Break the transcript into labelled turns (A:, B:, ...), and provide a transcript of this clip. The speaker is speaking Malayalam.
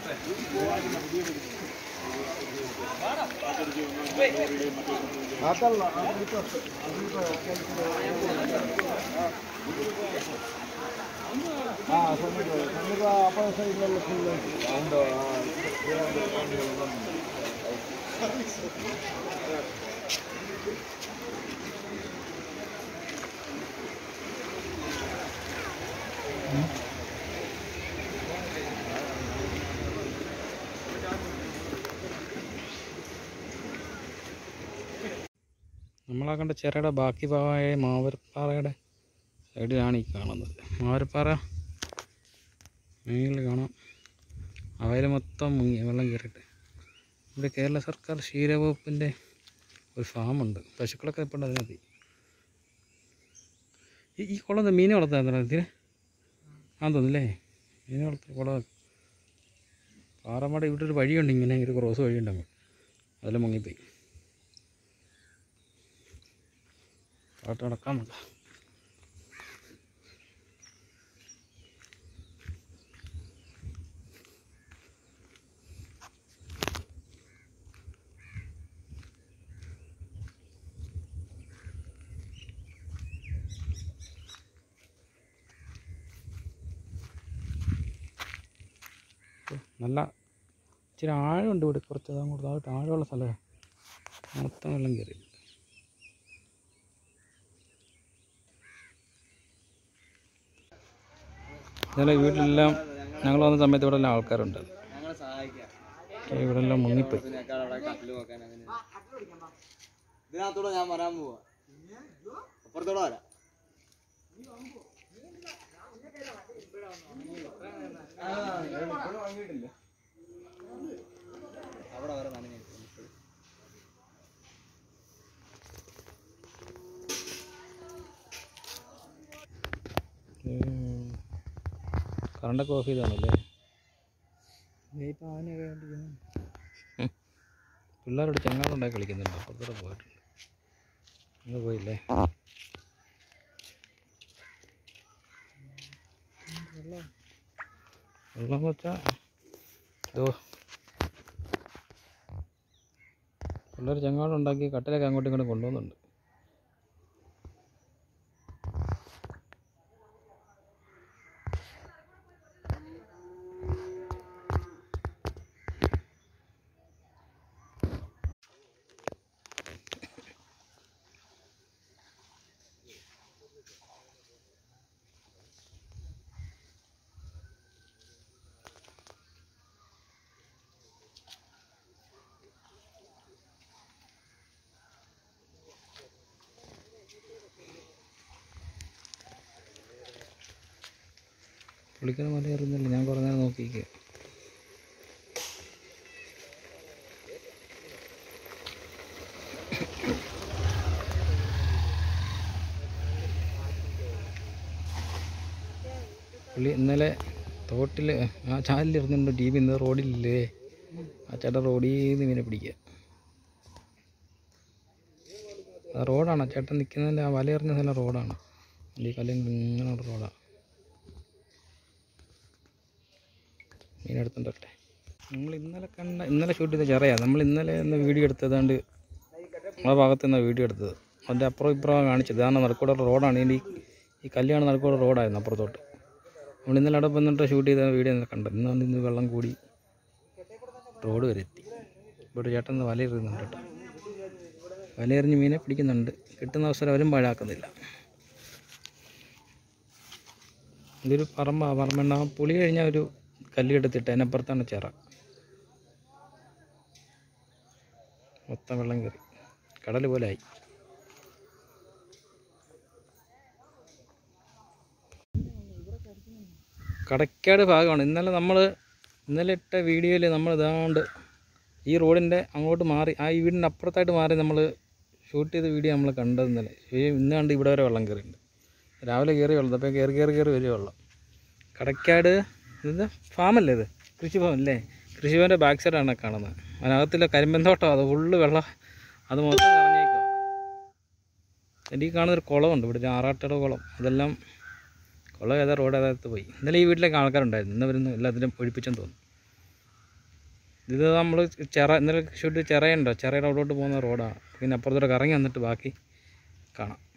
A: അതല്ല അതിപ്പോ അതിപ്പോ ആ സമീപ സമീപ അപ്പുറ സൈഡിലുള്ള ഫുള്ള് ഉണ്ടോ
B: നമ്മളാ കണ്ട ചിറയുടെ ബാക്കി ഭാഗമായ മാവൂർപ്പാറയുടെ സൈഡിലാണ് ഈ കാണുന്നത് മാവൂർപ്പാറ മേളിൽ കാണാം അവയിൽ മൊത്തം മുങ്ങി വെള്ളം കയറിയിട്ട് ഇവിടെ കേരള സർക്കാർ ക്ഷീരവകുപ്പിൻ്റെ ഒരു ഫാമുണ്ട് പശുക്കളൊക്കെ ഇപ്പോൾ ഉണ്ട് അതിനകത്ത് ഈ ഈ കുളം എന്താ മീനെ വളർത്താൻ ഇതിന് ആന്ന് തോന്നുന്നില്ലേ മീനെ വളർത്താൻ കുളം പാറമട ഇവിടെ ഒരു വഴിയുണ്ട് ഇങ്ങനെ ഒരു ക്രോസ് വഴിയുണ്ട് അങ്ങ് അതിൽ മുങ്ങിപ്പോയി പാട്ട് നടക്കാൻ നോക്ക നല്ല ഇച്ചിരി ആഴമുണ്ട് ഇവിടെ കുറച്ച് അങ്ങോട്ട് താഴോട്ട് ആഴമുള്ള സ്ഥലമാണ് മൊത്തം വെള്ളം കയറി ഇന്നലെ വീട്ടിലെല്ലാം ഞങ്ങൾ വന്ന സമയത്ത് ഇവിടെ എല്ലാം ആൾക്കാരുണ്ട്
C: ഞങ്ങളെ സഹായിക്കാം
B: പക്ഷേ ഇവിടെ എല്ലാം മുങ്ങിപ്പോയി
C: ഇതിനേക്കാൾ അവിടെ കട്ടില് നോക്കാൻ അങ്ങനെ ഇതിനകത്തൂടെ ഞാൻ വരാൻ പോവാ അപ്പുറത്തൂടെ വരാം അവിടെ വരെ നനഞ്ഞു
B: കറണ്ടൊക്കെ ഓഫ് ചെയ്താണല്ലേ പിള്ളേരോട് ചെങ്ങാടുണ്ടാക്കി കളിക്കുന്നുണ്ട് അപ്പുറത്തൂടെ പോയിട്ടുണ്ട് നിങ്ങൾ പോയില്ലേ വെള്ളം എന്ന് വെച്ചാൽ ഓ പിള്ളേർ ചെങ്ങാടുണ്ടാക്കി കട്ടിലൊക്കെ അങ്ങോട്ടും ഇങ്ങോട്ടും കൊണ്ടുപോകുന്നുണ്ട് പുള്ളിക്കാരൻ മല കയറുന്നില്ല ഞാൻ കുറേ നേരം നോക്കിയിരിക്കുക പുള്ളി ഇന്നലെ തോട്ടിൽ ആ ചാലിൽ ഇരുന്നുണ്ട് ടി വി ഇന്ന് റോഡിലില്ലേ ആ ചേട്ടൻ റോഡിൽ നിന്ന് മീനെ പിടിക്കുക ആ റോഡാണ് ആ ചേട്ടൻ നിൽക്കുന്നതിൻ്റെ ആ വലയെറിഞ്ഞ സ്ഥലം റോഡാണ് ഈ കല്ലിൽ ഇങ്ങനെ റോഡാണ് മീനെടുത്തുണ്ടല്ലേ നമ്മൾ ഇന്നലെ കണ്ട ഇന്നലെ ഷൂട്ട് ചെയ്ത ചെറിയാണ് നമ്മൾ ഇന്നലെ ഒന്ന് വീഡിയോ എടുത്തതാണ്ട് നമ്മളെ ഭാഗത്ത് നിന്നാണ് വീഡിയോ എടുത്തത് അതിൻ്റെ അപ്പുറം ഇപ്പുറം കാണിച്ചത് ഇതാണ് നറുക്കൂടെ റോഡാണ് ഇനി ഈ കല്യാണം നറുക്കൂടെ റോഡായിരുന്നു അപ്പുറത്തോട്ട് നമ്മൾ ഇന്നലെ അവിടെ വന്നിട്ട് ഷൂട്ട് ചെയ്ത വീഡിയോ ഇന്നലെ കണ്ടത് ഇന്നാണ് ഇന്ന് വെള്ളം കൂടി റോഡ് വരെ എത്തി ഇവിടെ ചേട്ടൻ ഇന്ന് വലയെറിയുന്നുണ്ട് കേട്ടോ വലയെറിഞ്ഞ് മീനെ പിടിക്കുന്നുണ്ട് കിട്ടുന്ന അവസരം അവരും പാഴാക്കുന്നില്ല ഇതൊരു പറമ്പ പറമ്പെണ്ണ പുളി കഴിഞ്ഞ ഒരു കല്ലിയെടുത്തിട്ട് അതിനപ്പുറത്താണ് ചിറ മൊത്തം വെള്ളം കയറി കടൽ പോലെ ആയി കടക്കാട് ഭാഗമാണ് ഇന്നലെ നമ്മൾ ഇന്നലെ ഇട്ട വീഡിയോയിൽ നമ്മൾ ഇതാണ്ട് ഈ റോഡിൻ്റെ അങ്ങോട്ട് മാറി ആ ഈ വീടിൻ്റെ അപ്പുറത്തായിട്ട് മാറി നമ്മൾ ഷൂട്ട് ചെയ്ത വീഡിയോ നമ്മൾ കണ്ടത് ഇന്നലെ ഈ ഇന്ന് കണ്ട് ഇവിടെ വരെ വെള്ളം കയറിയിട്ടുണ്ട് രാവിലെ കയറി വെള്ളം അപ്പോൾ കയറി കയറി കയറി വരും വെള്ളം കടക്കാട് ഇത് ഫാമല്ലേ ഇത് കൃഷിഭവൻ അല്ലേ കൃഷിഭവൻ്റെ ബാക്ക് സൈഡാണ് കാണുന്നത് അതിനകത്തിലെ കരിമ്പന്തോട്ടം അത് ഫുള്ള് വെള്ളം അത് മൊത്തം നിറഞ്ഞേക്കുക എൻ്റെ ഈ കാണുന്നൊരു കുളമുണ്ട് ഇവിടെ ഒരു ആറാട്ടട കുളം അതെല്ലാം കുളം ഏതാ റോഡ് ഏതാത്ത് പോയി ഇന്നലെ ഈ വീട്ടിലേക്ക് ആൾക്കാരുണ്ടായിരുന്നു ഇന്ന് വരുന്നു എല്ലാത്തിനും ഒഴിപ്പിച്ചെന്ന് തോന്നുന്നു ഇത് നമ്മൾ ചിറ ഇന്നലെ ഷൂട്ട് ചിറയുണ്ടോ ചിറയുടെ അവിടോട്ട് പോകുന്ന റോഡാണ് പിന്നെ അപ്പുറത്തോട്ട് കറങ്ങി വന്നിട്ട് ബാക്കി കാണാം